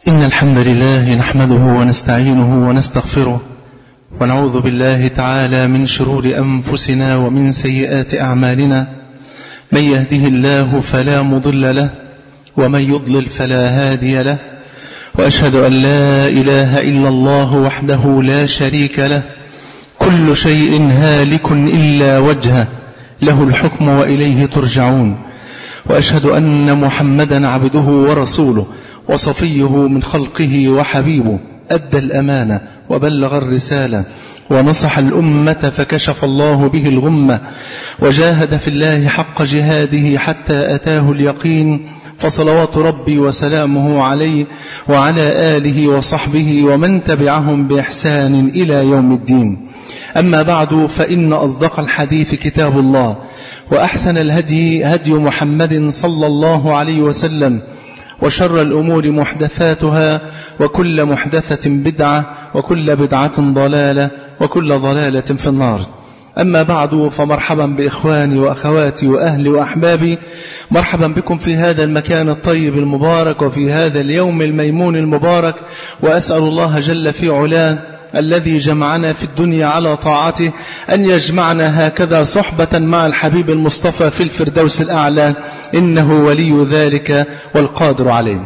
إن الحمد لله نحمده ونستعينه ونستغفره ونعوذ بالله تعالى من شرور أنفسنا ومن سيئات أعمالنا من يهده الله فلا مضل له ومن يضلل فلا هادي له وأشهد أن لا إله إلا الله وحده لا شريك له كل شيء هالك إلا وجهه له الحكم وإليه ترجعون وأشهد أن محمدا عبده ورسوله وصفيه من خلقه وحبيبه أدى الأمانة وبلغ الرسالة ونصح الأمة فكشف الله به الغمة وجاهد في الله حق جهاده حتى أتاه اليقين فصلوات ربي وسلامه عليه وعلى آله وصحبه ومن تبعهم بإحسان إلى يوم الدين أما بعد فإن أصدق الحديث كتاب الله وأحسن الهدي هدي محمد صلى الله عليه وسلم وشر الأمور محدثاتها وكل محدثة بدعة وكل بدعة ضلالة وكل ضلالة في النار أما بعد فمرحبا بإخواني وأخواتي وأهلي وأحبابي مرحبا بكم في هذا المكان الطيب المبارك وفي هذا اليوم الميمون المبارك وأسأل الله جل في علاه الذي جمعنا في الدنيا على طاعته أن يجمعنا هكذا صحبة مع الحبيب المصطفى في الفردوس الأعلى إنه ولي ذلك والقادر عليه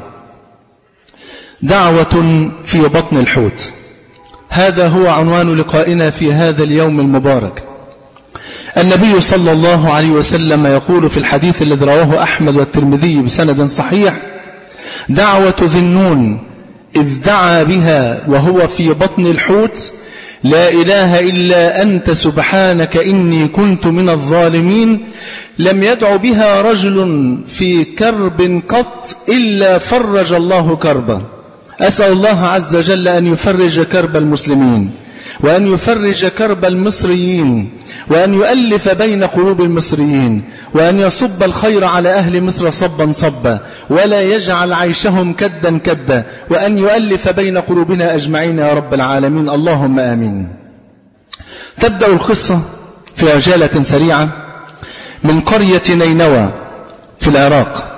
دعوة في بطن الحوت هذا هو عنوان لقائنا في هذا اليوم المبارك النبي صلى الله عليه وسلم يقول في الحديث الذي رواه أحمد والترمذي بسند صحيح دعوة ذي النون إذ دعا بها وهو في بطن الحوت لا إله إلا أنت سبحانك إني كنت من الظالمين لم يدع بها رجل في كرب قط إلا فرج الله كربا أسأل الله عز وجل أن يفرج كرب المسلمين وأن يفرج كرب المصريين وأن يؤلف بين قلوب المصريين وأن يصب الخير على أهل مصر صبا صبا ولا يجعل عيشهم كدا كدا وأن يؤلف بين قلوبنا أجمعين يا رب العالمين اللهم آمين تبدأ القصة في عجالة سريعة من قرية نينوى في العراق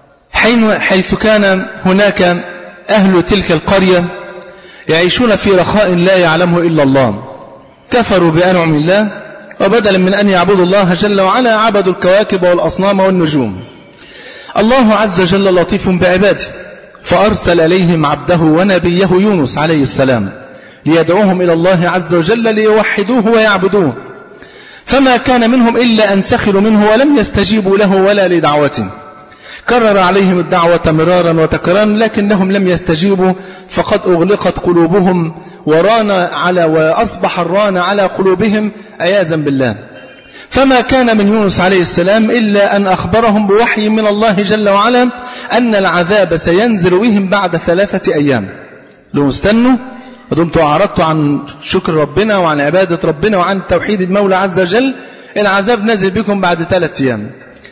حيث كان هناك أهل تلك القرية يعيشون في رخاء لا يعلمه إلا الله كفروا بأنعم الله وبدلا من أن يعبدوا الله جل وعلا عبدوا الكواكب والأصنام والنجوم الله عز وجل لطيف بعباده فأرسل إليهم عبده ونبيه يونس عليه السلام ليدعوهم إلى الله عز وجل ليوحدوه ويعبدوه فما كان منهم إلا أن سخروا منه ولم يستجيبوا له ولا لدعوته كرر عليهم الدعوة مرارا وتكرارا لكنهم لم يستجيبوا فقد أغلقت قلوبهم وران على وأصبح الران على قلوبهم أيازا بالله فما كان من يونس عليه السلام إلا أن أخبرهم بوحي من الله جل وعلا أن العذاب سينزل بهم بعد ثلاثة أيام لو استنوا ودمتوا أعرضتوا عن شكر ربنا وعن عبادة ربنا وعن توحيد المولى عز وجل العذاب نزل بكم بعد ثلاثة أيام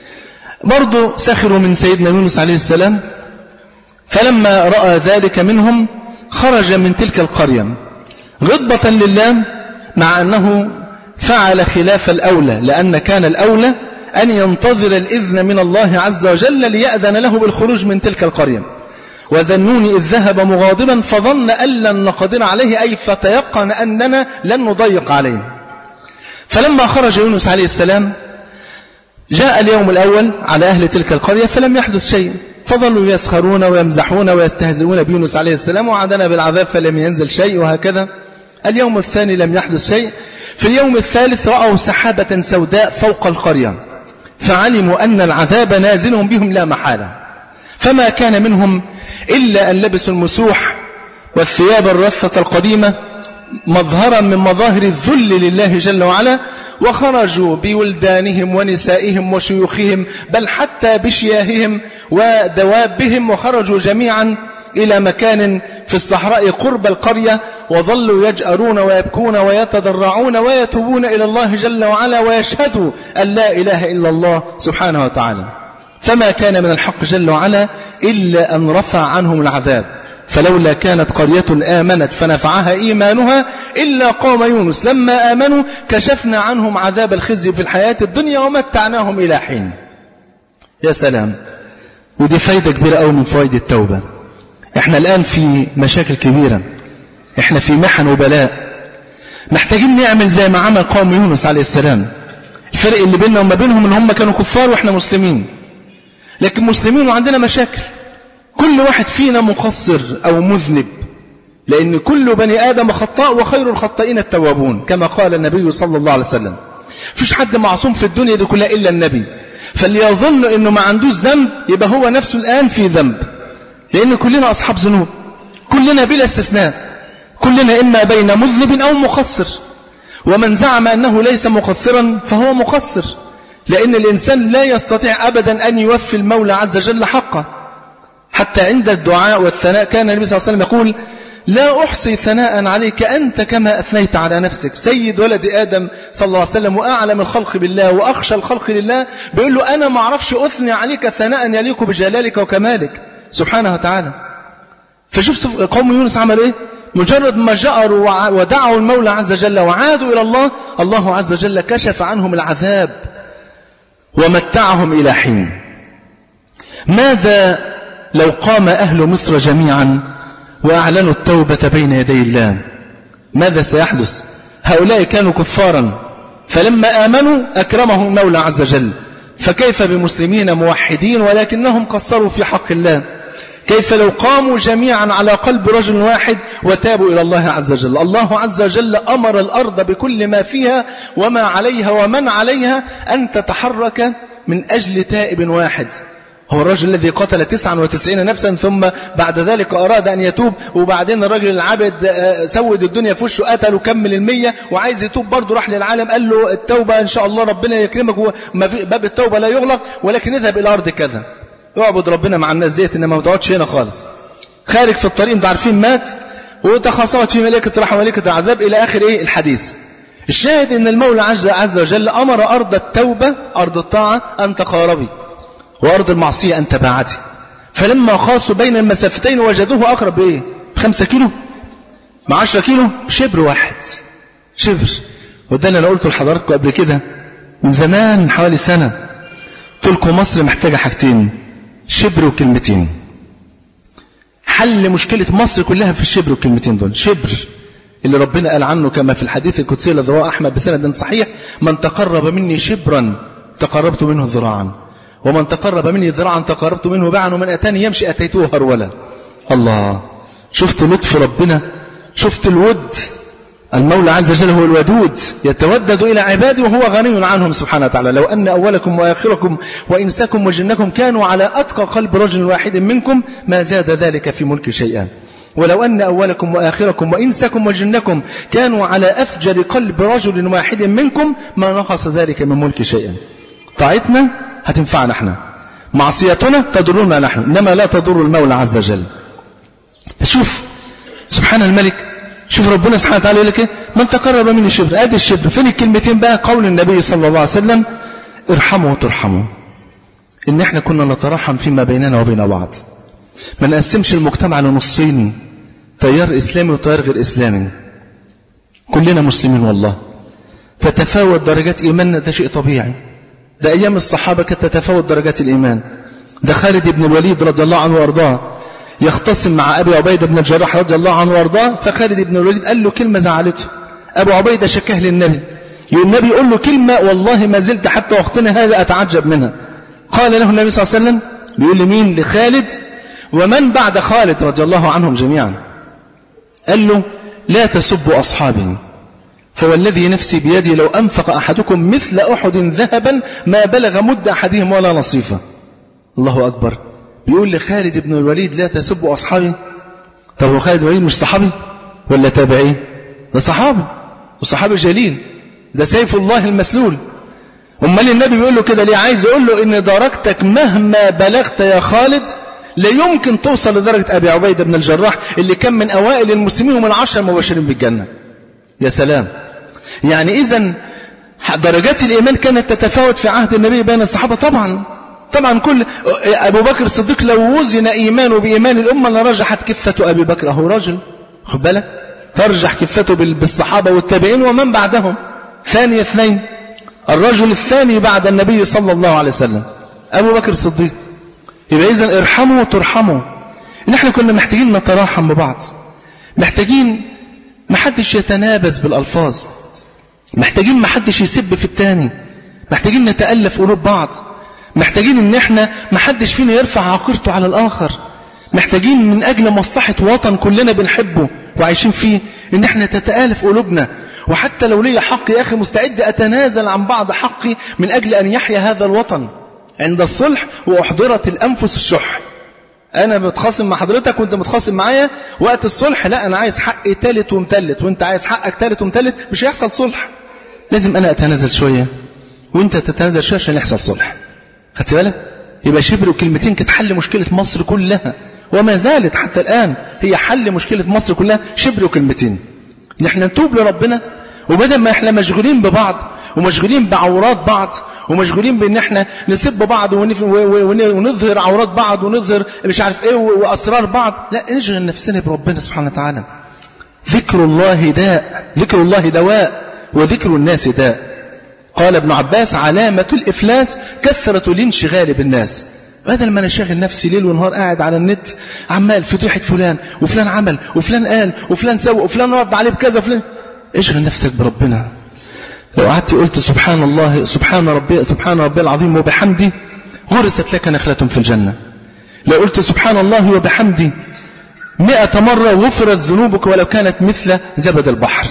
برضو سخروا من سيدنا يونس عليه السلام فلما رأى ذلك منهم خرج من تلك القرية غضبة لله مع أنه فعل خلاف الأولى لأن كان الأولى أن ينتظر الإذن من الله عز وجل ليأذن له بالخروج من تلك القرية وذنوني إذ ذهب مغاضبا فظن أن لن نقدر عليه أي فتيقن أننا لن نضيق عليه فلما خرج يونس عليه السلام جاء اليوم الأول على أهل تلك القرية فلم يحدث شيء فظلوا يسخرون ويمزحون ويستهزئون بيونس عليه السلام وعدنا بالعذاب فلم ينزل شيء وهكذا اليوم الثاني لم يحدث شيء في اليوم الثالث رأوا سحابة سوداء فوق القرية فعلموا أن العذاب نازل بهم لا محالة فما كان منهم إلا أن لبسوا المسوح والثياب الرثة القديمة مظهرا من مظاهر الذل لله جل وعلا وخرجوا بولدانهم ونسائهم وشيوخهم بل حتى بشياههم ودوابهم وخرجوا جميعا إلى مكان في الصحراء قرب القرية وظلوا يجأرون ويبكون ويتضرعون ويتوبون إلى الله جل وعلا ويشهدوا أن لا إله إلا الله سبحانه وتعالى فما كان من الحق جل وعلا إلا أن رفع عنهم العذاب فلولا كانت قرية آمنت فنفعها إيمانها إلا قوم يونس لما آمنوا كشفنا عنهم عذاب الخزي في الحياة الدنيا ومتعناهم إلى حين يا سلام ودي فايدة كبيرة أوي من فوائد التوبة احنا الآن في مشاكل كبيرة احنا في محن وبلاء محتاجين نعمل زي ما عمل قوم يونس عليه السلام الفرق اللي بيننا وما بينهم ان هم كانوا كفار واحنا مسلمين لكن مسلمين وعندنا مشاكل كل واحد فينا مقصر او مذنب لان كل بني ادم خطاء وخير الخطائين التوابون كما قال النبي صلى الله عليه وسلم فيش حد معصوم في الدنيا دي كلها الا النبي فاللي يظن انه ما عندوش ذنب يبقى هو نفسه الان في ذنب لان كلنا اصحاب ذنوب كلنا بلا استثناء كلنا إما بين مذنب أو مقصر ومن زعم أنه ليس مقصرا فهو مقصر لأن الإنسان لا يستطيع أبدا أن يوفي المولى عز وجل حقه حتى عند الدعاء والثناء كان النبي صلى الله عليه وسلم يقول لا أحصي ثناء عليك أنت كما أثنيت على نفسك سيد ولد آدم صلى الله عليه وسلم وأعلم الخلق بالله وأخشى الخلق لله بيقول له أنا ما أعرفش أثني عليك ثناء يليق بجلالك وكمالك سبحانه وتعالى فشوف قوم يونس عمل إيه مجرد ما جأروا ودعوا المولى عز وجل وعادوا إلى الله الله عز وجل كشف عنهم العذاب ومتعهم إلى حين ماذا لو قام أهل مصر جميعا وأعلنوا التوبة بين يدي الله ماذا سيحدث هؤلاء كانوا كفارا فلما آمنوا أكرمهم المولى عز وجل فكيف بمسلمين موحدين ولكنهم قصروا في حق الله كيف لو قاموا جميعا على قلب رجل واحد وتابوا إلى الله عز وجل الله عز وجل أمر الأرض بكل ما فيها وما عليها ومن عليها أن تتحرك من أجل تائب واحد هو الرجل الذي قتل 99 نفسا ثم بعد ذلك أراد أن يتوب وبعدين الرجل العبد آه، سود الدنيا في وشه قتل وكمل المية وعايز يتوب برضه راح للعالم قال له التوبة إن شاء الله ربنا يكرمك باب التوبة لا يغلق ولكن اذهب إلى أرض كذا اعبد ربنا مع الناس ديت انما ما تقعدش هنا خالص خارج في الطريق انتوا عارفين مات وتخاصمت في ملائكة رحمة وملائكة العذاب إلى آخر إيه الحديث الشاهد أن المولى عز وجل أمر أرض التوبة أرض الطاعة أن تقاربي وأرض المعصية أن تباعدي فلما خاصوا بين المسافتين وجدوه أقرب بإيه خمسة كيلو مع عشرة كيلو شبر واحد شبر وده اللي أنا قلته لحضراتكم قبل كده من زمان من حوالي سنة قلت لكم مصر محتاجة حاجتين شبر وكلمتين حل مشكلة مصر كلها في الشبر والكلمتين دول شبر اللي ربنا قال عنه كما في الحديث القدسي الذي رواه أحمد بسند صحيح من تقرب مني شبرا تقربت منه ذراعا ومن تقرب مني ذراعا تقربت منه باعا ومن أتاني يمشي أتيته هرولا الله شفت لطف ربنا شفت الود المولى عز وجل هو الودود يتودد إلى عباده وهو غني عنهم سبحانه وتعالى لو أن أولكم وآخركم وإنسكم وجنكم كانوا على أتقى قلب رجل واحد منكم ما زاد ذلك في ملك شيئا ولو أن أولكم وآخركم وإنسكم وجنكم كانوا على أفجر قلب رجل واحد منكم ما نقص ذلك من ملك شيئا طاعتنا هتنفعنا احنا معصيتنا تضرنا نحن إنما لا تضر المولى عز وجل شوف سبحان الملك شوف ربنا سبحانه وتعالى يقول لك ايه من تقرب مني شبر ادي الشبر فين الكلمتين بقى قول النبي صلى الله عليه وسلم ارحموا وترحموا ان احنا كنا نترحم فيما بيننا وبين بعض ما نقسمش المجتمع لنصين تيار اسلامي وتيار غير اسلامي كلنا مسلمين والله تتفاوت درجات ايماننا ده شيء طبيعي ده ايام الصحابه كانت تتفاوت درجات الايمان ده خالد بن الوليد رضي الله عنه وارضاه يختصم مع أبي عبيدة بن الجراح رضي الله عنه وارضاه فخالد بن الوليد قال له كلمة زعلته أبو عبيدة شكاه للنبي النبي يقول له كلمة والله ما زلت حتى وقتنا هذا أتعجب منها قال له النبي صلى الله عليه وسلم بيقول لمين لخالد ومن بعد خالد رضي الله عنهم جميعا قال له لا تسبوا أصحابي فوالذي نفسي بيدي لو أنفق أحدكم مثل أحد ذهبا ما بلغ مد أحدهم ولا نصيفة الله أكبر بيقول لخالد بن الوليد لا تسبوا أصحابي طب هو خالد بن الوليد مش صحابي ولا تابعي ده صحابي وصحابي جليل ده سيف الله المسلول امال النبي بيقول له كده ليه عايز يقول له ان درجتك مهما بلغت يا خالد لا يمكن توصل لدرجة أبي عبيدة بن الجراح اللي كان من أوائل المسلمين ومن عشر مباشرين بالجنة يا سلام يعني إذا درجات الإيمان كانت تتفاوت في عهد النبي بين الصحابة طبعا طبعا كل أبو بكر الصديق لو وزن إيمانه بإيمان الأمة لرجحت كفة أبي بكر أهو رجل خد بالك ترجح كفته بالصحابة والتابعين ومن بعدهم ثاني اثنين الرجل الثاني بعد النبي صلى الله عليه وسلم أبو بكر الصديق يبقى إذن ارحموا ترحموا ان احنا كنا محتاجين نتراحم ببعض محتاجين محدش يتنابز بالألفاظ محتاجين محدش يسب في التاني محتاجين نتألف قلوب بعض محتاجين ان احنا محدش فينا يرفع عقيرته على الآخر محتاجين من أجل مصلحة وطن كلنا بنحبه وعايشين فيه ان احنا تتآلف قلوبنا وحتى لو لي حق يا أخي مستعد أتنازل عن بعض حقي من أجل أن يحيا هذا الوطن عند الصلح وأحضرت الأنفس الشح أنا بتخاصم مع حضرتك وأنت متخاصم معايا وقت الصلح لا أنا عايز حقي تالت ومتلت وأنت عايز حقك تالت ومتلت مش هيحصل صلح لازم أنا أتنازل شوية وأنت تتنازل شوية عشان يحصل صلح خدت بالك يبقى شبر وكلمتين كانت حل مشكلة مصر كلها وما زالت حتى الآن هي حل مشكلة مصر كلها شبر وكلمتين نحن نتوب لربنا وبدل ما احنا مشغولين ببعض ومشغولين بعورات بعض ومشغولين بان احنا نسب بعض ونظهر عورات بعض ونظهر مش عارف ايه واسرار بعض لا نشغل نفسنا بربنا سبحانه وتعالى ذكر الله داء ذكر الله دواء وذكر الناس داء قال ابن عباس علامة الإفلاس كثرة الانشغال بالناس بدل ما انا شاغل نفسي ليل ونهار قاعد على النت عمال فضيحة فلان وفلان عمل وفلان قال وفلان سوى وفلان رد عليه بكذا وفلان اشغل نفسك بربنا لو قعدت قلت سبحان الله سبحان ربي سبحان ربي العظيم وبحمدي غرست لك نخلة في الجنة لو قلت سبحان الله وبحمدي مئة مرة غفرت ذنوبك ولو كانت مثل زبد البحر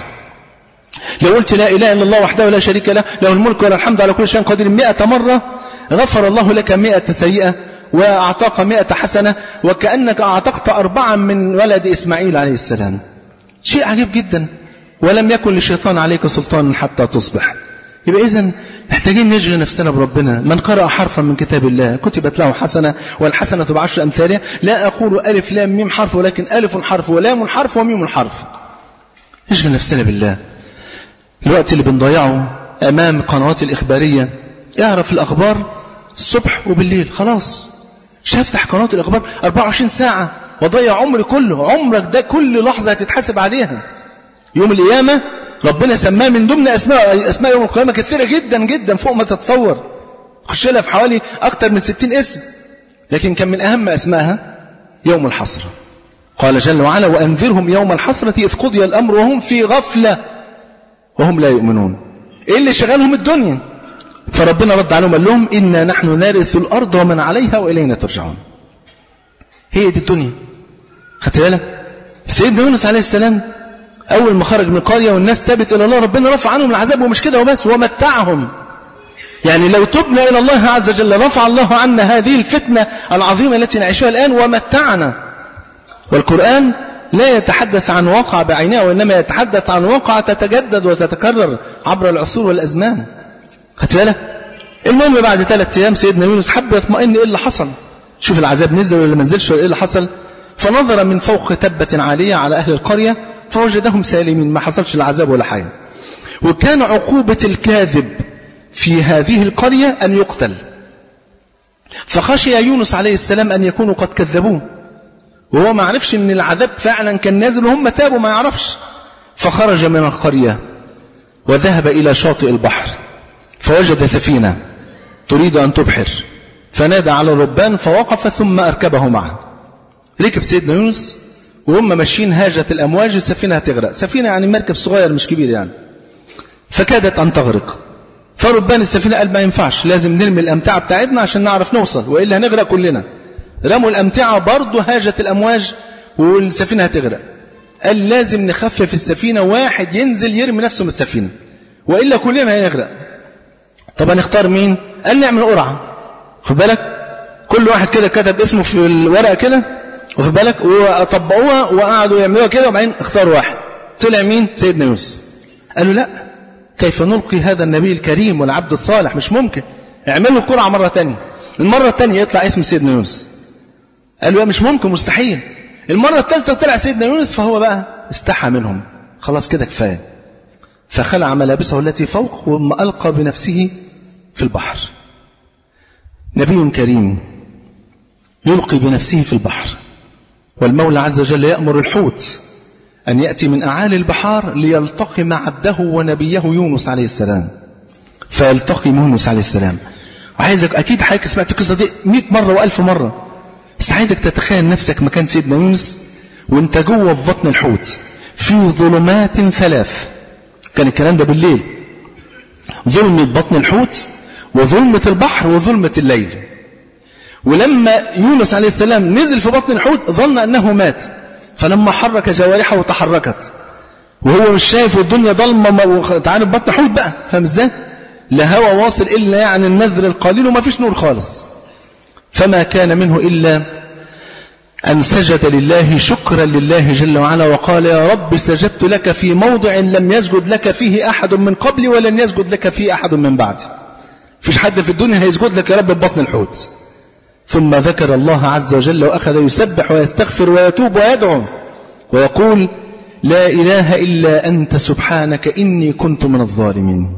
لو قلت لا إله إلا الله وحده لا شريك له له الملك وله الحمد على كل شيء قدير مئة مرة غفر الله لك مئة سيئة وأعطاك مئة حسنة وكأنك أعتقت أربعا من ولد إسماعيل عليه السلام شيء عجيب جدا ولم يكن للشيطان عليك سلطان حتى تصبح يبقى إذن محتاجين نشغل نفسنا بربنا من قرأ حرفا من كتاب الله كتبت له حسنة والحسنة بعشر أمثالها لا أقول ألف لام ميم حرف ولكن ألف حرف ولام حرف وميم حرف نشغل نفسنا بالله الوقت اللي بنضيعه أمام القنوات الإخبارية اعرف الأخبار الصبح وبالليل خلاص مش هفتح قنوات الأخبار 24 ساعة وضيع عمري كله عمرك ده كل لحظة هتتحاسب عليها يوم القيامة ربنا سماه من ضمن أسماء أسماء يوم القيامة كثيرة جدا جدا فوق ما تتصور خش لها في حوالي أكثر من 60 اسم لكن كان من أهم أسمائها يوم الحسرة قال جل وعلا وأنذرهم يوم الحسرة إذ قضي الأمر وهم في غفلة وهم لا يؤمنون إيه اللي شغالهم الدنيا فربنا رد عليهم قال لهم إنا نحن نرث الأرض ومن عليها وإلينا ترجعون هي دي الدنيا خدت بالك سيدنا يونس عليه السلام أول ما خرج من القرية والناس تابت إلى الله ربنا رفع عنهم العذاب ومش كده وبس ومتعهم يعني لو تبنا إلى الله عز وجل رفع الله عنا هذه الفتنة العظيمة التي نعيشها الآن ومتعنا والقرآن لا يتحدث عن واقع بعينها وإنما يتحدث عن واقع تتجدد وتتكرر عبر العصور والأزمان خدت بالك المهم بعد ثلاث أيام سيدنا يونس حب يطمئن إيه اللي حصل شوف العذاب نزل ولا ما نزلش ولا إيه اللي حصل فنظر من فوق تبة عالية على أهل القرية فوجدهم سالمين ما حصلش العذاب ولا حاجة وكان عقوبة الكاذب في هذه القرية أن يقتل فخشي يونس عليه السلام أن يكونوا قد كذبوه وهو ما عرفش أن العذاب فعلا كان نازل وهم تابوا ما يعرفش فخرج من القرية وذهب إلى شاطئ البحر فوجد سفينة تريد أن تبحر فنادى على الربان فوقف ثم أركبه معه ركب سيدنا يونس وهم ماشيين هاجت الأمواج السفينة هتغرق سفينة يعني مركب صغير مش كبير يعني فكادت أن تغرق فربان السفينة قال ما ينفعش لازم نرمي الأمتعة بتاعتنا عشان نعرف نوصل وإلا هنغرق كلنا رموا الأمتعة برضه هاجت الأمواج والسفينة هتغرق قال لازم نخفف السفينة واحد ينزل يرمي نفسه من السفينة وإلا كلنا هيغرق طب هنختار مين قال نعمل قرعة خد بالك كل واحد كده كتب اسمه في الورقة كده واخد بالك وطبقوها وقعدوا يعملوها كده وبعدين اختاروا واحد طلع مين سيدنا يوسف قالوا لا كيف نلقي هذا النبي الكريم والعبد الصالح مش ممكن اعملوا القرعة مرة تانية المرة التانية يطلع اسم سيدنا يونس قالوا مش ممكن مستحيل المرة الثالثة طلع سيدنا يونس فهو بقى استحى منهم خلاص كده كفاية فخلع ملابسه التي فوق ثم ألقى بنفسه في البحر نبي كريم يلقي بنفسه في البحر والمولى عز وجل يأمر الحوت أن يأتي من أعالي البحار ليلتقم عبده ونبيه يونس عليه السلام فيلتقي يونس عليه السلام وعايزك أكيد حضرتك سمعت القصة دي 100 مرة وألف مرة بس عايزك تتخيل نفسك مكان سيدنا يونس وانت جوه في بطن الحوت في ظلمات ثلاث كان الكلام ده بالليل ظلمة بطن الحوت وظلمة البحر وظلمة الليل ولما يونس عليه السلام نزل في بطن الحوت ظن أنه مات فلما حرك جوارحه تحركت وهو مش شايف والدنيا ضلمة تعالى بطن حوت بقى فاهم ازاي لا هوا واصل إلا يعني النذر القليل وما فيش نور خالص فما كان منه إلا أن سجد لله شكرا لله جل وعلا وقال يا رب سجدت لك في موضع لم يسجد لك فيه أحد من قبلي ولن يسجد لك فيه أحد من بعدي فيش حد في الدنيا هيسجد لك يا رب ببطن الحوت ثم ذكر الله عز وجل وأخذ يسبح ويستغفر ويتوب ويدعو ويقول لا إله إلا أنت سبحانك إني كنت من الظالمين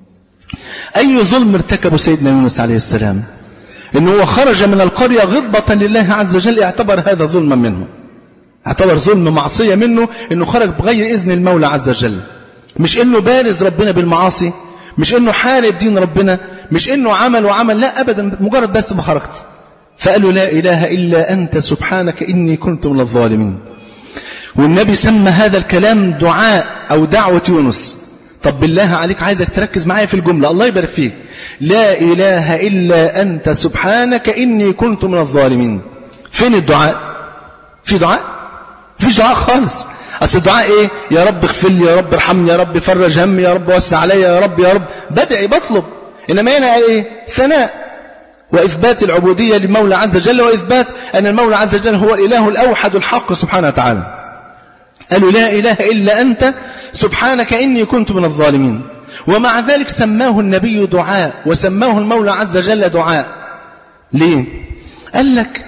أي ظلم ارتكب سيدنا يونس عليه السلام إنه هو خرج من القرية غضبة لله عز وجل اعتبر هذا ظلما منه اعتبر ظلم معصية منه إنه خرج بغير إذن المولى عز وجل مش إنه بارز ربنا بالمعاصي مش إنه حارب دين ربنا مش إنه عمل وعمل لا أبدا مجرد بس ما خرجت فقالوا لا إله إلا أنت سبحانك إني كنت من الظالمين والنبي سمى هذا الكلام دعاء أو دعوة يونس طب بالله عليك عايزك تركز معايا في الجملة الله يبارك فيك لا إله إلا أنت سبحانك إني كنت من الظالمين فين الدعاء في دعاء فيش دعاء خالص أصل الدعاء إيه يا رب اغفر لي يا رب ارحمني يا رب فرج همي يا رب وسع علي يا رب يا رب بدعي بطلب إنما هنا إيه ثناء وإثبات العبودية للمولى عز وجل وإثبات أن المولى عز وجل هو الإله الأوحد الحق سبحانه وتعالى قالوا لا إله إلا أنت سبحانك إني كنت من الظالمين ومع ذلك سماه النبي دعاء وسماه المولى عز وجل دعاء ليه؟ قال لك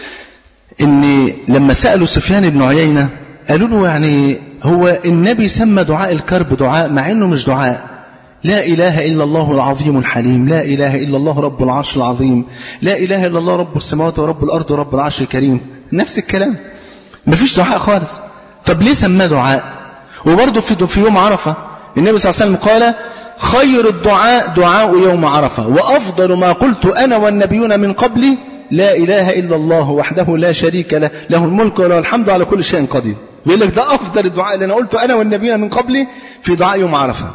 إن لما سألوا سفيان بن عيينة قالوا له يعني هو النبي سمى دعاء الكرب دعاء مع إنه مش دعاء لا إله إلا الله العظيم الحليم لا إله إلا الله رب العرش العظيم لا إله إلا الله رب السماوات ورب الأرض ورب العرش الكريم نفس الكلام مفيش دعاء خالص طب ليه سماه دعاء وبرضه في في يوم عرفة النبي صلى الله عليه وسلم قال خير الدعاء دعاء يوم عرفة وأفضل ما قلت أنا والنبيون من قبلي لا إله إلا الله وحده لا شريك له له الملك وله الحمد على كل شيء قدير بيقول لك ده أفضل الدعاء اللي أنا قلته أنا والنبيون من قبلي في دعاء يوم عرفة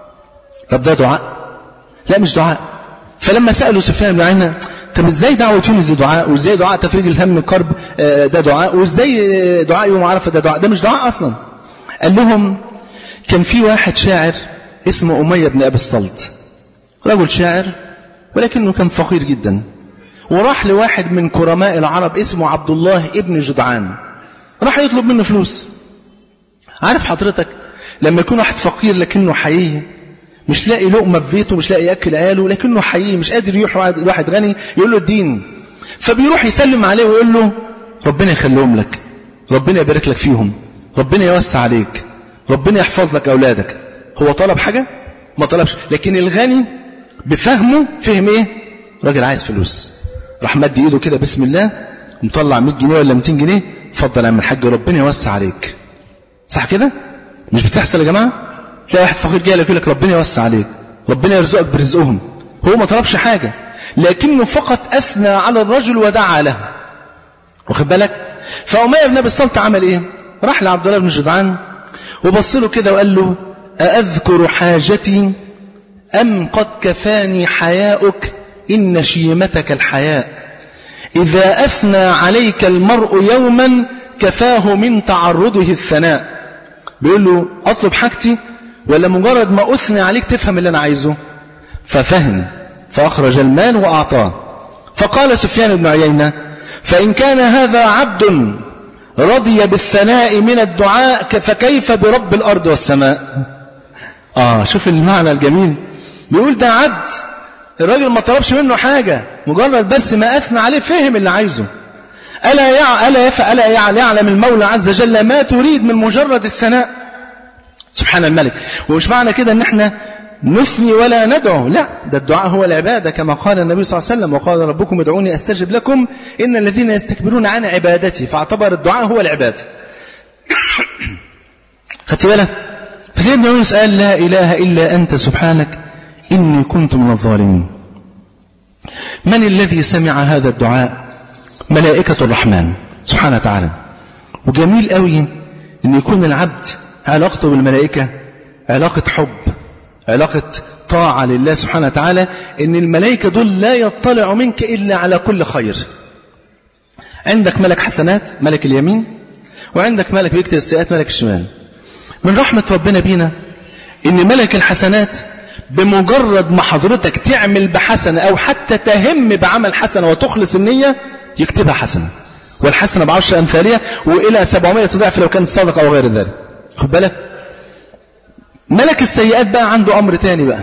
طب ده دعاء لا مش دعاء فلما سألوا سفيان بن عيينة طب ازاي دعوة يونس دعاء وازاي دعاء تفريج الهم الكرب ده دعاء وازاي دعاء يوم عرفة ده دعاء ده مش دعاء أصلا قال لهم كان في واحد شاعر اسمه أمية بن أبي الصلت رجل شاعر ولكنه كان فقير جدا وراح لواحد من كرماء العرب اسمه عبد الله ابن جدعان راح يطلب منه فلوس عارف حضرتك لما يكون واحد فقير لكنه حقيقي مش لاقي لقمة في بيته مش لاقي يأكل عياله لكنه حقيقي مش قادر يروح واحد غني يقول له الدين فبيروح يسلم عليه ويقول له ربنا يخليهم لك ربنا يبارك لك فيهم ربنا يوسع عليك ربنا يحفظ لك أولادك هو طلب حاجة ما طلبش لكن الغني بفهمه فهم ايه راجل عايز فلوس راح مد ايده كده بسم الله ومطلع 100 جنيه ولا 200 جنيه اتفضل يا عم الحاج ربنا يوسع عليك صح كده مش بتحصل يا جماعه تلاقي واحد فقير جاي يقول لك ربنا يوسع عليك ربنا يرزقك برزقهم هو ما طلبش حاجة لكنه فقط أثنى على الرجل ودعا له واخد بالك فأمية بن أبي الصلت عمل إيه راح لعبد الله بن جدعان وبص له كده وقال له أأذكر حاجتي أم قد كفاني حياؤك إن شيمتك الحياء إذا أثنى عليك المرء يوما كفاه من تعرضه الثناء بيقول له أطلب حاجتي ولا مجرد ما أثني عليك تفهم اللي أنا عايزه ففهم فأخرج المال وأعطاه فقال سفيان بن عيينة فإن كان هذا عبد رضي بالثناء من الدعاء فكيف برب الأرض والسماء آه شوف المعنى الجميل بيقول ده عبد الراجل ما طلبش منه حاجة مجرد بس ما أثنى عليه فهم اللي عايزه ألا يع... ألا يف... ألا يعلم المولى عز وجل ما تريد من مجرد الثناء سبحان الملك ومش معنى كده ان احنا نثني ولا ندعو لا ده الدعاء هو العبادة كما قال النبي صلى الله عليه وسلم وقال ربكم ادعوني استجب لكم إن الذين يستكبرون عن عبادتي فاعتبر الدعاء هو العبادة خدت بالك فسيدنا يونس قال لا إله إلا أنت سبحانك إني كنت من الظالمين من الذي سمع هذا الدعاء ملائكة الرحمن سبحانه وتعالى وجميل قوي ان يكون العبد علاقته بالملائكة علاقة حب علاقة طاعة لله سبحانه وتعالى ان الملائكة دول لا يطلع منك إلا على كل خير عندك ملك حسنات ملك اليمين وعندك ملك بيكتب السيئات ملك الشمال من رحمة ربنا بينا ان ملك الحسنات بمجرد ما حضرتك تعمل بحسنة او حتى تهم بعمل حسنة وتخلص النية يكتبها حسنة والحسنة بعشر أمثالها وإلى 700 تضعف لو كانت صادق أو غير ذلك خد بالك ملك السيئات بقى عنده أمر تاني بقى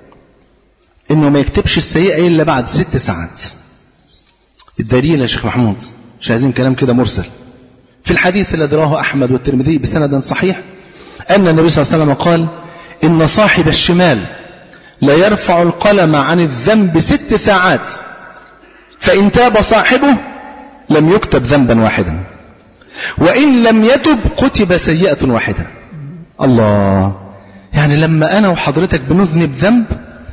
إنه ما يكتبش السيئة إلا بعد ست ساعات الدليل يا شيخ محمود مش عايزين كلام كده مرسل في الحديث الذي رواه أحمد والترمذي بسند صحيح أن النبي صلى الله عليه وسلم قال إن صاحب الشمال لا يرفع القلم عن الذنب ست ساعات فإن تاب صاحبه لم يكتب ذنبا واحدا وإن لم يتب كتب سيئة واحدة الله يعني لما أنا وحضرتك بنذنب ذنب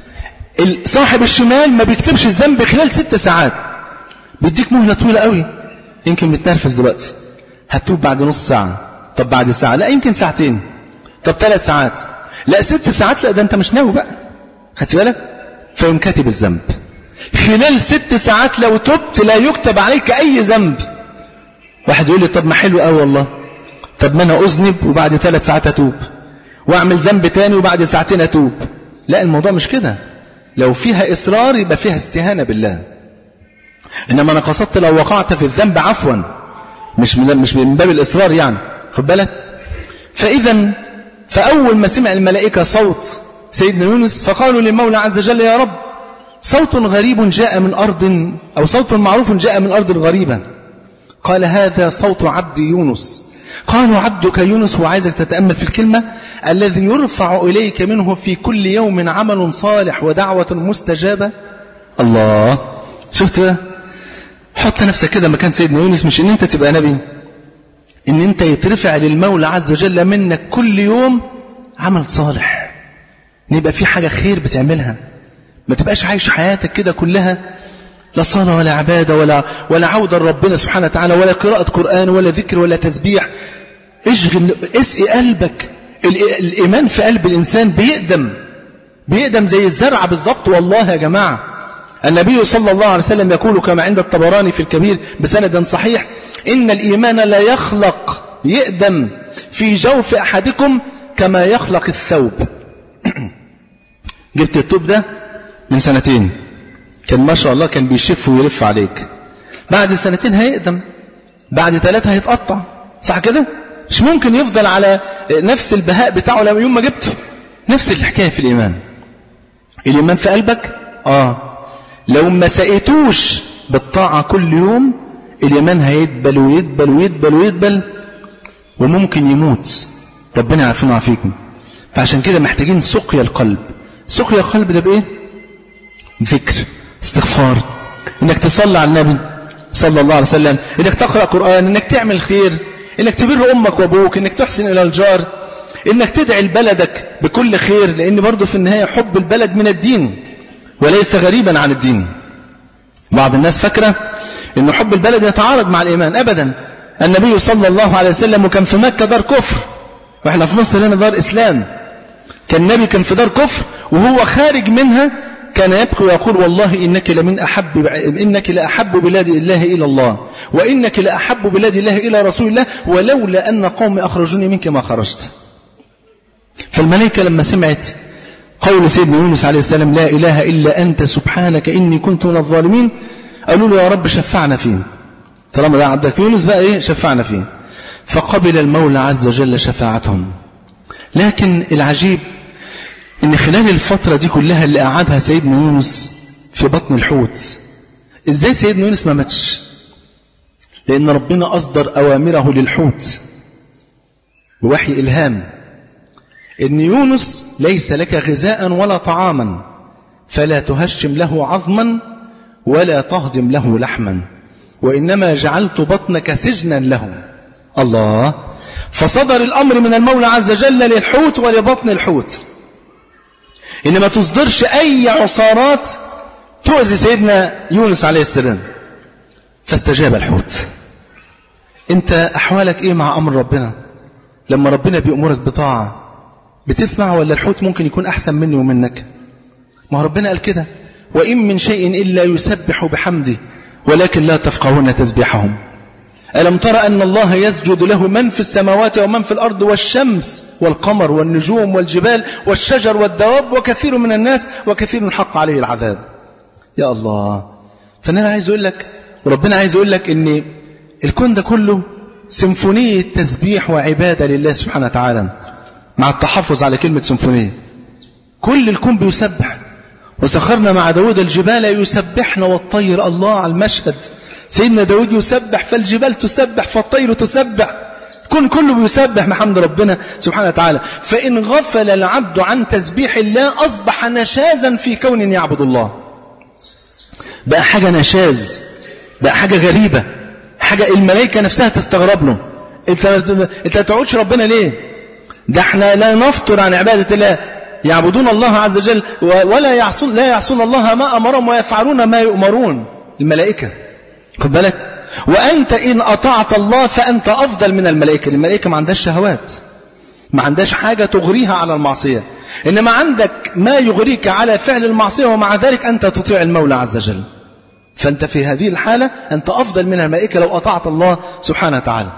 صاحب الشمال ما بيكتبش الذنب خلال ست ساعات بيديك مهلة طويلة قوي يمكن متنرفز دلوقتي هتوب بعد نص ساعة طب بعد ساعة لا يمكن ساعتين طب ثلاث ساعات لا ست ساعات لا ده انت مش ناوي بقى خدت بالك فيقوم كاتب الذنب خلال ست ساعات لو تبت لا يكتب عليك أي ذنب واحد يقول لي طب ما حلو قوي والله طب ما أنا أذنب وبعد ثلاث ساعات أتوب وأعمل ذنب تاني وبعد ساعتين أتوب لا الموضوع مش كده لو فيها إصرار يبقى فيها استهانة بالله إنما أنا قصدت لو وقعت في الذنب عفوا مش من مش من باب الإصرار يعني خد بالك فإذا فأول ما سمع الملائكة صوت سيدنا يونس فقالوا للمولى عز وجل يا رب صوت غريب جاء من أرض أو صوت معروف جاء من أرض غريبة قال هذا صوت عبد يونس قالوا عبدك يونس هو عايزك تتأمل في الكلمة الذي يرفع إليك منه في كل يوم عمل صالح ودعوة مستجابة الله شفت بقى حط نفسك كده مكان سيدنا يونس مش ان انت تبقى نبي ان انت يترفع للمولى عز وجل منك كل يوم عمل صالح ان يبقى في حاجة خير بتعملها ما تبقاش عايش حياتك كده كلها لا صلاة ولا عبادة ولا, ولا عودة لربنا سبحانه وتعالى ولا قراءة قرآن ولا ذكر ولا تسبيح اشغل اسقي قلبك الإيمان في قلب الإنسان بيقدم بيقدم زي الزرع بالظبط والله يا جماعة النبي صلى الله عليه وسلم يقول كما عند الطبراني في الكبير بسند صحيح إن الإيمان لا يخلق يقدم في جوف أحدكم كما يخلق الثوب جبت التوب ده من سنتين كان ما شاء الله كان بيشف ويلف عليك بعد سنتين هيقدم بعد ثلاثة هيتقطع صح كده مش ممكن يفضل على نفس البهاء بتاعه لما يوم ما جبته نفس الحكاية في الإيمان الإيمان في قلبك آه لو ما سقيتوش بالطاعة كل يوم الإيمان هيدبل ويدبل ويدبل ويدبل وممكن يموت ربنا يعافينا ويعافيكم فعشان كده محتاجين سقيا القلب سقيا القلب ده بإيه ذكر استغفار انك تصلي على النبي صلى الله عليه وسلم انك تقرأ قرآن انك تعمل خير انك تبر امك وابوك انك تحسن الى الجار انك تدعي لبلدك بكل خير لان برضه في النهاية حب البلد من الدين وليس غريبا عن الدين بعض الناس فاكرة ان حب البلد يتعارض مع الايمان ابدا النبي صلى الله عليه وسلم وكان في مكة دار كفر واحنا في مصر هنا دار اسلام كان النبي كان في دار كفر وهو خارج منها كان يبكي ويقول والله إنك لمن أحب إنك لأحب بلاد الله إلى الله وإنك لأحب بلاد الله إلى رسول الله ولولا أن قوم أخرجوني منك ما خرجت فالملائكة لما سمعت قول سيدنا يونس عليه السلام لا إله إلا أنت سبحانك إني كنت من الظالمين قالوا له يا رب شفعنا فيه طالما ده عبدك يونس بقى إيه شفعنا فيه فقبل المولى عز وجل شفاعتهم لكن العجيب ان خلال الفترة دي كلها اللي قعدها سيدنا يونس في بطن الحوت ازاي سيدنا يونس ما ماتش لان ربنا اصدر اوامره للحوت بوحي الهام ان يونس ليس لك غذاء ولا طعاما فلا تهشم له عظما ولا تهضم له لحما وانما جعلت بطنك سجنا له الله فصدر الامر من المولى عز وجل للحوت ولبطن الحوت إن ما تصدرش أي عصارات تؤذي سيدنا يونس عليه السلام فاستجاب الحوت انت احوالك ايه مع امر ربنا لما ربنا بيأمرك بطاعة بتسمع ولا الحوت ممكن يكون احسن مني ومنك ما ربنا قال كده وإن من شيء إلا يسبح بحمده ولكن لا تفقهون تسبيحهم ألم ترى أن الله يسجد له من في السماوات ومن في الأرض والشمس والقمر والنجوم والجبال والشجر والدواب وكثير من الناس وكثير حق عليه العذاب يا الله فأنا عايز أقول لك وربنا عايز أقول لك أن الكون ده كله سيمفونية تسبيح وعبادة لله سبحانه وتعالى مع التحفظ على كلمة سيمفونية كل الكون بيسبح وسخرنا مع داود الجبال يسبحن والطير الله على المشهد سيدنا داود يسبح فالجبال تسبح فالطير تسبح كن كله بيسبح محمد ربنا سبحانه وتعالى فإن غفل العبد عن تسبيح الله أصبح نشازا في كون يعبد الله بقى حاجة نشاز بقى حاجة غريبة حاجة الملائكة نفسها تستغرب له انت انت تعودش ربنا ليه ده احنا لا نفطر عن عبادة الله يعبدون الله عز وجل ولا يعصون لا يعصون الله ما أمرهم ويفعلون ما يؤمرون الملائكة خد بالك وأنت إن أطعت الله فأنت أفضل من الملائكة الملائكة ما عندهاش شهوات ما عندهاش حاجة تغريها على المعصية إنما عندك ما يغريك على فعل المعصية ومع ذلك أنت تطيع المولى عز وجل فأنت في هذه الحالة أنت أفضل من الملائكة لو أطعت الله سبحانه وتعالى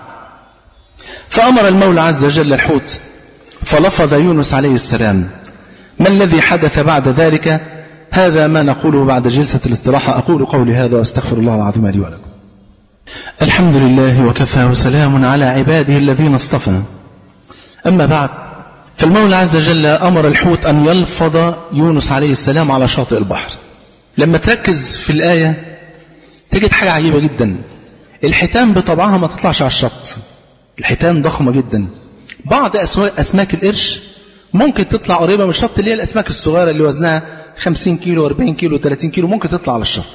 فأمر المولى عز وجل الحوت فلفظ يونس عليه السلام ما الذي حدث بعد ذلك هذا ما نقوله بعد جلسة الاستراحة أقول قولي هذا وأستغفر الله العظيم لي ولكم الحمد لله وكفى وسلام على عباده الذين اصطفى أما بعد فالمولى عز وجل أمر الحوت أن يلفظ يونس عليه السلام على شاطئ البحر لما تركز في الآية تجد حاجة عجيبة جدا الحيتان بطبعها ما تطلعش على الشط الحيتان ضخمة جدا بعض أسماك القرش ممكن تطلع قريبة من الشط اللي هي الأسماك الصغيرة اللي وزنها 50 كيلو 40 كيلو 30 كيلو ممكن تطلع على الشط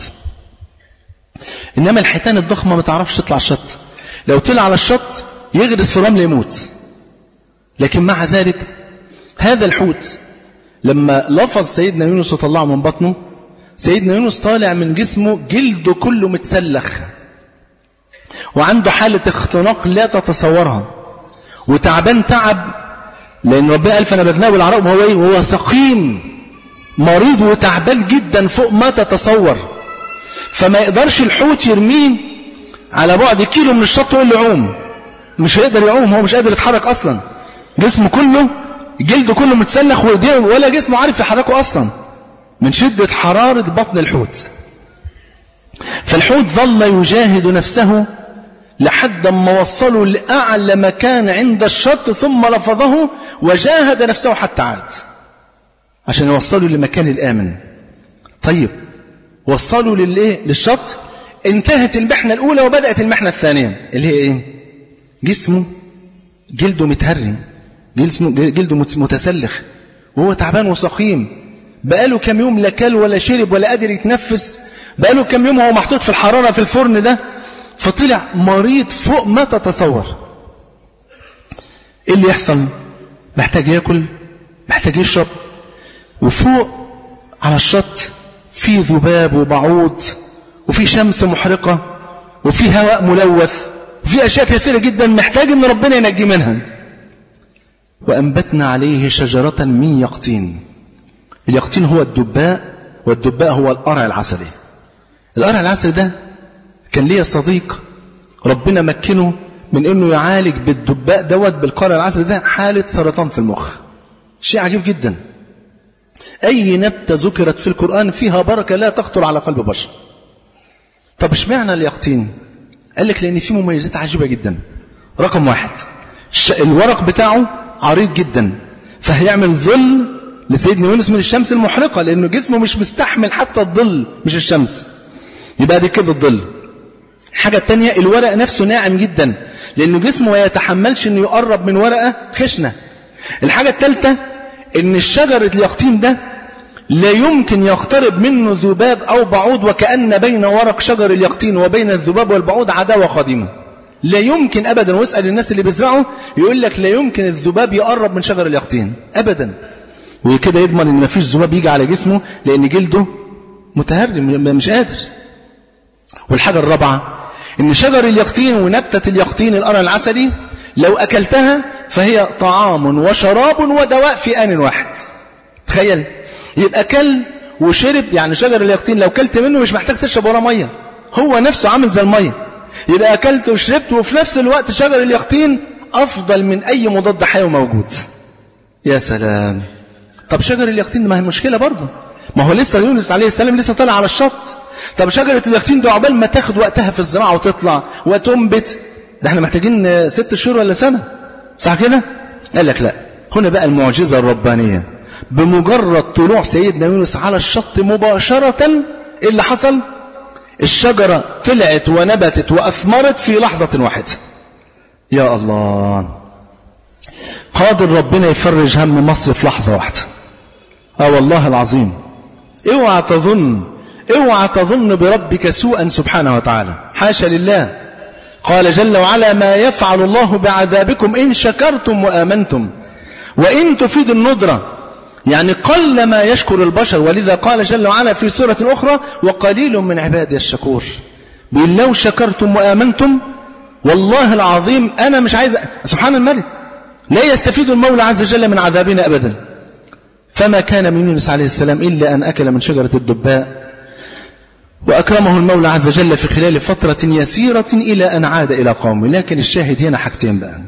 إنما الحيتان الضخمة ما تعرفش تطلع على الشط لو طلع على الشط يغرس في رمل يموت لكن مع ذلك هذا الحوت لما لفظ سيدنا يونس وطلعه من بطنه سيدنا يونس طالع من جسمه جلده كله متسلخ وعنده حالة اختناق لا تتصورها وتعبان تعب لأن ربنا قال فنبذناه بالعراء وهو إيه؟ وهو سقيم مريض وتعبان جدا فوق ما تتصور فما يقدرش الحوت يرميه على بعد كيلو من الشط ويقول له عوم مش هيقدر يعوم هو مش قادر يتحرك أصلا جسمه كله جلده كله متسلخ وايديه ولا جسمه عارف يحركه أصلا من شدة حرارة بطن الحوت فالحوت ظل يجاهد نفسه لحد ما وصلوا لأعلى مكان عند الشط ثم لفظه وجاهد نفسه حتى عاد عشان يوصلوا لمكان الآمن طيب وصلوا للإيه؟ للشط انتهت المحنة الأولى وبدأت المحنة الثانية اللي هي إيه؟ جسمه جلده متهري جسمه جلده متسلخ وهو تعبان وسقيم بقاله كم يوم لا كل ولا شرب ولا قادر يتنفس بقاله كم يوم وهو محطوط في الحرارة في الفرن ده فطلع مريض فوق ما تتصور ايه اللي يحصل محتاج ياكل محتاج يشرب وفوق على الشط في ذباب وبعوض وفي شمس محرقة وفي هواء ملوث وفي أشياء كثيرة جدا محتاج أن ربنا ينجي منها وأنبتنا عليه شجرة من يقطين اليقطين هو الدباء والدباء هو القرع العسلي القرع العسلي ده كان ليا صديق ربنا مكنه من انه يعالج بالدباء دوت بالقرع العسلي ده حالة سرطان في المخ شيء عجيب جدا اي نبتة ذكرت في القرآن فيها بركة لا تخطر على قلب بشر طب اشمعنى اليقطين قال لك لان فيه مميزات عجيبة جدا رقم واحد الورق بتاعه عريض جدا فهيعمل ظل لسيدنا يونس من الشمس المحرقة لأنه جسمه مش مستحمل حتى الظل مش الشمس يبقى دي كده الظل الحاجة التانية الورق نفسه ناعم جدا لأنه جسمه ما يتحملش أنه يقرب من ورقة خشنة الحاجة الثالثة أن الشجر اليقطين ده لا يمكن يقترب منه ذباب أو بعوض وكأن بين ورق شجر اليقطين وبين الذباب والبعوض عداوة قديمة لا يمكن أبدا واسأل الناس اللي بيزرعوا يقول لك لا يمكن الذباب يقرب من شجر اليقطين أبدا وكده يضمن ان مفيش ذباب يجي على جسمه لان جلده متهرم مش قادر والحاجة الرابعة إن شجر اليقطين ونبتة اليقطين الأرى العسلي لو أكلتها فهي طعام وشراب ودواء في آن واحد تخيل يبقى كل وشرب يعني شجر اليقطين لو كلت منه مش محتاج تشرب وراه ميه هو نفسه عامل زي الميه يبقى اكلت وشربت وفي نفس الوقت شجر اليقطين افضل من اي مضاد حيوي موجود يا سلام طب شجر اليقطين ما هي المشكله برضه ما هو لسه يونس عليه السلام لسه طالع على الشط طب شجره اليقطين ده عقبال ما تاخد وقتها في الزراعه وتطلع وتنبت ده احنا محتاجين ست شهور ولا سنه صح كده قال لك لا هنا بقى المعجزه الربانيه بمجرد طلوع سيدنا يونس على الشط مباشرة إيه اللي حصل الشجرة طلعت ونبتت وأثمرت في لحظة واحدة يا الله قادر ربنا يفرج هم مصر في لحظة واحدة اه والله العظيم اوعى تظن اوعى تظن بربك سوءا سبحانه وتعالى حاشا لله قال جل وعلا ما يفعل الله بعذابكم إن شكرتم وآمنتم وإن تفيد الندرة يعني قل ما يشكر البشر ولذا قال جل وعلا في سورة أخرى وقليل من عبادي الشكور بيقول لو شكرتم وآمنتم والله العظيم أنا مش عايز سبحان الملك لا يستفيد المولى عز وجل من عذابنا أبدا فما كان من يونس عليه السلام إلا أن أكل من شجرة الدباء وأكرمه المولى عز وجل في خلال فترة يسيرة إلى أن عاد إلى قومه لكن الشاهد هنا حاجتين بقى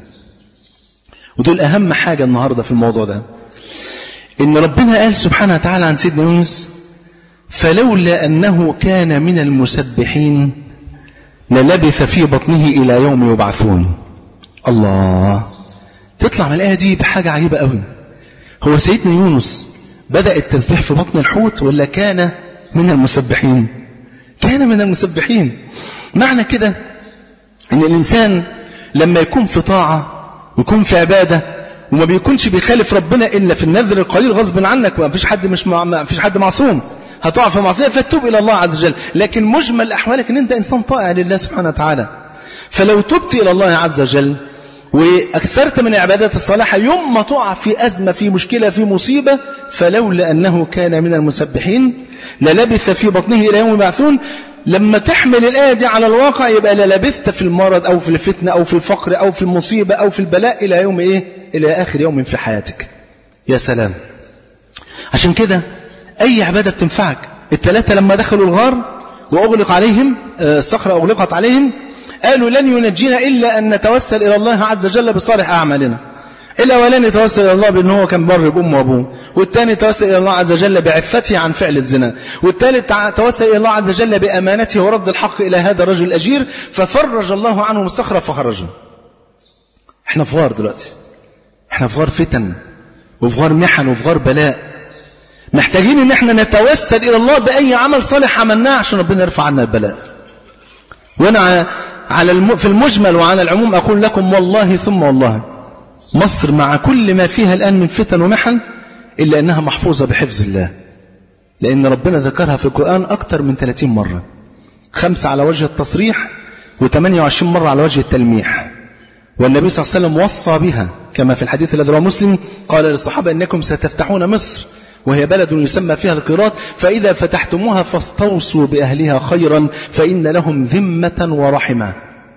ودول أهم حاجة النهاردة في الموضوع ده إن ربنا قال سبحانه وتعالى عن سيدنا يونس فلولا أنه كان من المسبحين للبث في بطنه إلى يوم يبعثون الله تطلع من الآية دي بحاجة عجيبة قوي هو سيدنا يونس بدأ التسبيح في بطن الحوت ولا كان من المسبحين كان من المسبحين معنى كده ان الإنسان لما يكون في طاعة ويكون في عبادة وما بيكونش بيخالف ربنا إلا في النذر القليل غصب عنك ما فيش حد مش مع... ما فيش حد معصوم هتقع في معصية فتوب إلى الله عز وجل لكن مجمل أحوالك أن أنت إنسان طائع لله سبحانه وتعالى فلو تبت إلى الله عز وجل وأكثرت من العبادات الصالحة يوم ما تقع في أزمة في مشكلة في مصيبة فلولا أنه كان من المسبحين للبث في بطنه إلى يوم يبعثون لما تحمل الآية دي على الواقع يبقى للبثت في المرض أو في الفتنة أو في الفقر أو في المصيبة أو في البلاء إلى يوم إيه إلى آخر يوم في حياتك يا سلام عشان كده أي عبادة بتنفعك الثلاثة لما دخلوا الغار وأغلق عليهم الصخرة أغلقت عليهم قالوا لن ينجينا إلا أن نتوسل إلى الله عز وجل بصالح أعمالنا الأولاني يتوسل إلى الله بأنه هو كان بر بأمه وأبوه والثاني يتوسل إلى الله عز وجل بعفته عن فعل الزنا والثالث توسل إلى الله عز وجل بأمانته ورد الحق إلى هذا الرجل الأجير ففرج الله عنهم الصخرة فخرجوا احنا في غار دلوقتي احنا في غار فتن وفي غار محن وفي غار بلاء محتاجين ان احنا نتوسل الى الله باي عمل صالح عملناه عشان ربنا يرفع عنا البلاء وانا على الم... في المجمل وعلى العموم اقول لكم والله ثم والله مصر مع كل ما فيها الان من فتن ومحن الا انها محفوظه بحفظ الله لان ربنا ذكرها في القران اكثر من 30 مره خمسه على وجه التصريح و28 مره على وجه التلميح والنبي صلى الله عليه وسلم وصى بها كما في الحديث الذي رواه مسلم قال للصحابة إنكم ستفتحون مصر وهي بلد يسمى فيها القيراط فإذا فتحتموها فاستوصوا بأهلها خيرا فإن لهم ذمة ورحمة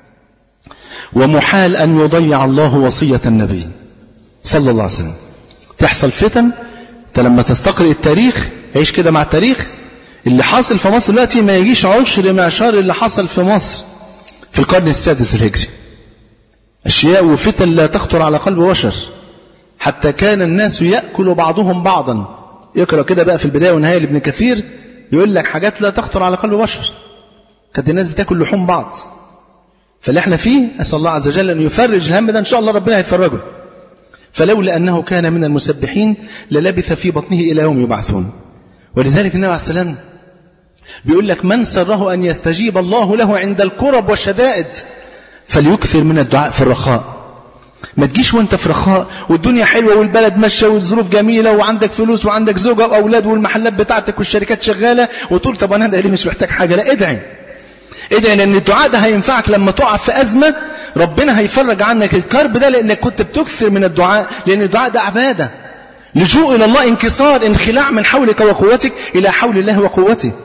ومحال أن يضيع الله وصية النبي صلى الله عليه وسلم تحصل فتن انت لما تستقرئ التاريخ عيش كده مع التاريخ اللي حاصل في مصر دلوقتي ما يجيش عشر معشار اللي حصل في مصر في القرن السادس الهجري أشياء وفتن لا تخطر على قلب بشر حتى كان الناس يأكل بعضهم بعضا يقرأ كده بقى في البداية والنهاية لابن كثير يقول لك حاجات لا تخطر على قلب بشر كانت الناس بتاكل لحوم بعض فاللي احنا فيه أسأل الله عز وجل أن يفرج الهم ده إن شاء الله ربنا هيفرجه فلولا أنه كان من المسبحين للبث في بطنه إلى يوم يبعثون ولذلك النبي عليه السلام بيقول لك من سره أن يستجيب الله له عند الكرب والشدائد فليكثر من الدعاء في الرخاء ما تجيش وانت في رخاء والدنيا حلوة والبلد ماشية والظروف جميلة وعندك فلوس وعندك زوجة وأولاد والمحلات بتاعتك والشركات شغالة وتقول طب أنا ليه مش محتاج حاجة لا ادعي ادعي لأن الدعاء ده هينفعك لما تقع في أزمة ربنا هيفرج عنك الكرب ده لأنك كنت بتكثر من الدعاء لأن الدعاء ده عبادة لجوء إلى الله انكسار انخلاع من حولك وقوتك إلى حول الله وقوته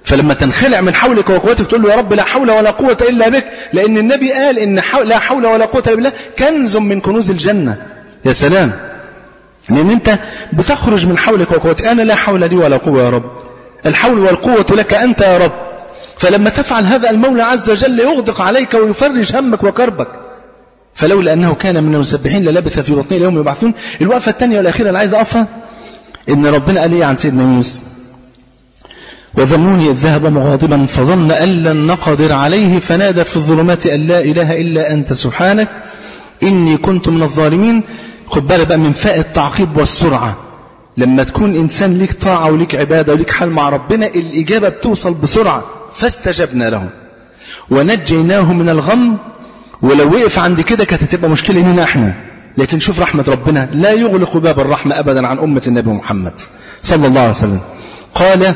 فلما تنخلع من حولك وقوتك تقول له يا رب لا حول ولا قوة إلا بك لأن النبي قال إن لا حول ولا قوة إلا بالله كنز من كنوز الجنة يا سلام لأن أنت بتخرج من حولك وقوتك أنا لا حول لي ولا قوة يا رب الحول والقوة لك أنت يا رب فلما تفعل هذا المولى عز وجل يغدق عليك ويفرج همك وكربك فلولا أنه كان من المسبحين للبث في بطنه اليوم يبعثون الوقفة الثانية والأخيرة اللي عايز أقفها إن ربنا قال إيه عن سيدنا يونس وذنوني إذ ذهب مغاضبا فظن أن لن نقدر عليه فنادى في الظلمات أن لا إله إلا أنت سبحانك إني كنت من الظالمين خد بالك بقى من فاء التعقيب والسرعة لما تكون إنسان ليك طاعة وليك عبادة وليك حال مع ربنا الإجابة بتوصل بسرعة فاستجبنا له ونجيناه من الغم ولو وقف عند كده كانت هتبقى مشكلة لنا احنا لكن شوف رحمة ربنا لا يغلق باب الرحمة أبدا عن أمة النبي محمد صلى الله عليه وسلم قال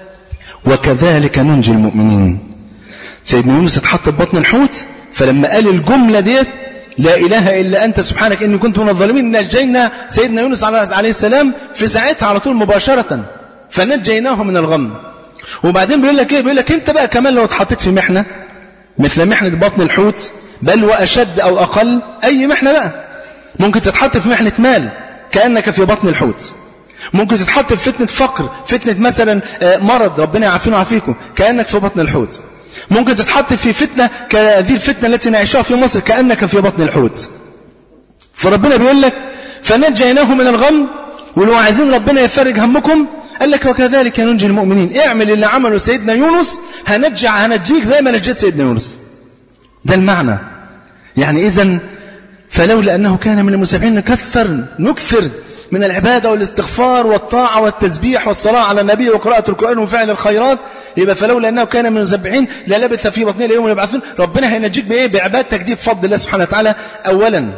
وكذلك ننجي المؤمنين سيدنا يونس اتحط في بطن الحوت فلما قال الجملة ديت لا إله إلا أنت سبحانك إني كنت من الظالمين نجينا سيدنا يونس عليه السلام في ساعتها على طول مباشرة فنجيناه من الغم وبعدين بيقول لك إيه بيقول لك أنت بقى كمان لو اتحطيت في محنة مثل محنة بطن الحوت بل وأشد أو أقل أي محنة بقى ممكن تتحط في محنة مال كأنك في بطن الحوت ممكن تتحط في فتنة فقر فتنة مثلا مرض ربنا يعافينا ويعافيكم كأنك في بطن الحوت ممكن تتحط في فتنة كهذه الفتنة التي نعيشها في مصر كأنك في بطن الحوت فربنا بيقول لك فنجيناه من الغم ولو عايزين ربنا يفرج همكم قال لك وكذلك ننجي المؤمنين اعمل اللي عمله سيدنا يونس هنجع هنجيك زي ما نجيت سيدنا يونس ده المعنى يعني إذا فلولا أنه كان من المسبحين نكثر نكثر من العبادة والاستغفار والطاعة والتسبيح والصلاة على النبي وقراءة القرآن وفعل الخيرات يبقى فلولا أنه كان من المسبحين للبث في بطنه اليوم يبعثون ربنا هينجيك بإيه بعبادتك دي بفضل الله سبحانه وتعالى أولا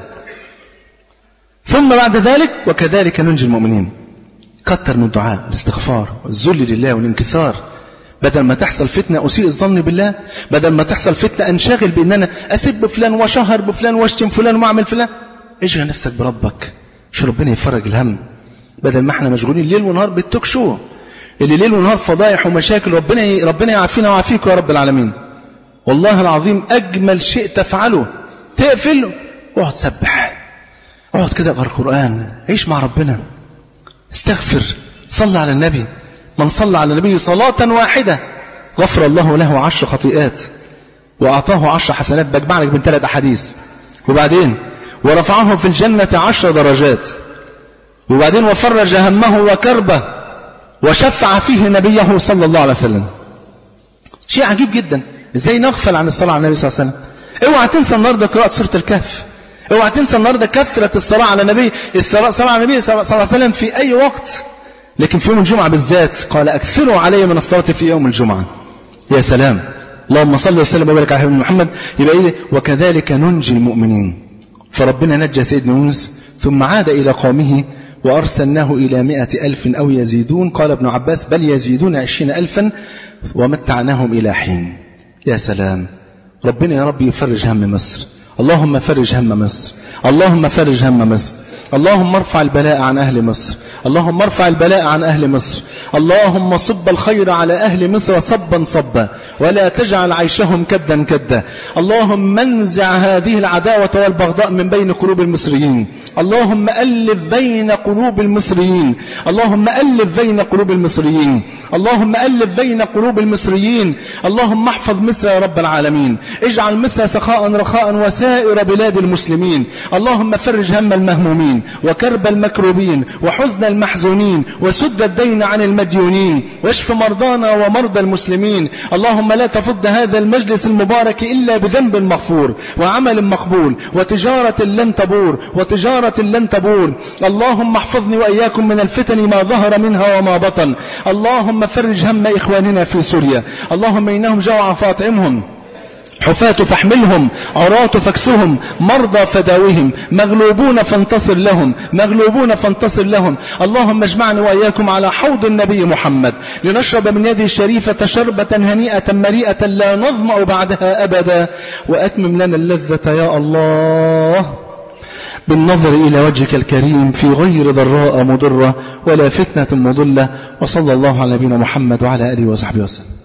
ثم بعد ذلك وكذلك ننجي المؤمنين كتر من الدعاء الاستغفار والذل لله والانكسار بدل ما تحصل فتنة أسيء الظن بالله بدل ما تحصل فتنة أنشغل بأن أنا أسب فلان وشهر بفلان واشتم فلان وأعمل فلان اشغل نفسك بربك شو ربنا يفرج الهم بدل ما احنا مشغولين ليل ونهار بالتوك شو اللي ليل ونهار فضايح ومشاكل ربنا ي... ربنا يعافينا ويعافيك يا رب العالمين والله العظيم أجمل شيء تفعله تقفل واقعد سبح اقعد كده اقرا القرآن عيش مع ربنا استغفر صلى على النبي من صلى على النبي صلاة واحدة غفر الله له عشر خطيئات وأعطاه عشر حسنات بجمع لك من ثلاث أحاديث وبعدين ورفعه في الجنة عشر درجات وبعدين وفرج همه وكربه وشفع فيه نبيه صلى الله عليه وسلم شيء عجيب جدا ازاي نغفل عن الصلاة على النبي صلى الله عليه وسلم اوعى تنسى النهارده قراءة سورة الكهف اوعى تنسى النهارده كثرة الصلاة على النبي الصلاة على النبي صلى الله عليه وسلم في أي وقت لكن في يوم الجمعة بالذات قال أكثروا علي من الصلاة في يوم الجمعة يا سلام اللهم صل وسلم وبارك على محمد يبقى إيه وكذلك ننجي المؤمنين فربنا نجى سيدنا يونس ثم عاد إلى قومه وأرسلناه إلى مئة ألف أو يزيدون قال ابن عباس بل يزيدون عشرين ألفا ومتعناهم إلى حين يا سلام ربنا يا رب يفرج هم مصر اللهم فرج هم مصر اللهم فرج هم مصر اللهم ارفع البلاء عن أهل مصر اللهم ارفع البلاء عن أهل مصر اللهم صب الخير على أهل مصر صبا صبا ولا تجعل عيشهم كدا كدا اللهم انزع هذه العداوة والبغضاء من بين قلوب المصريين اللهم ألف بين قلوب المصريين اللهم ألف بين قلوب المصريين اللهم ألف بين قلوب المصريين اللهم احفظ مصر يا رب العالمين اجعل مصر سخاء رخاء وسائر بلاد المسلمين اللهم فرج هم المهمومين وكرب المكروبين وحزن المحزونين وسد الدين عن المديونين واشف مرضانا ومرضى المسلمين اللهم لا تفض هذا المجلس المبارك إلا بذنب مغفور وعمل مقبول وتجارة لن تبور وتجارة لن تبور اللهم احفظني وإياكم من الفتن ما ظهر منها وما بطن اللهم فرج هم إخواننا في سوريا اللهم إنهم جوعا فاطعمهم حفاة فاحملهم عراة فاكسهم مرضى فداوهم مغلوبون فانتصر لهم مغلوبون فانتصر لهم اللهم اجمعني وإياكم على حوض النبي محمد لنشرب من يده الشريفة شربة هنيئة مريئة لا نظمأ بعدها أبدا وأتمم لنا اللذة يا الله بالنظر إلى وجهك الكريم في غير ضراء مضرة ولا فتنة مضلة وصلى الله على نبينا محمد وعلى آله وصحبه وسلم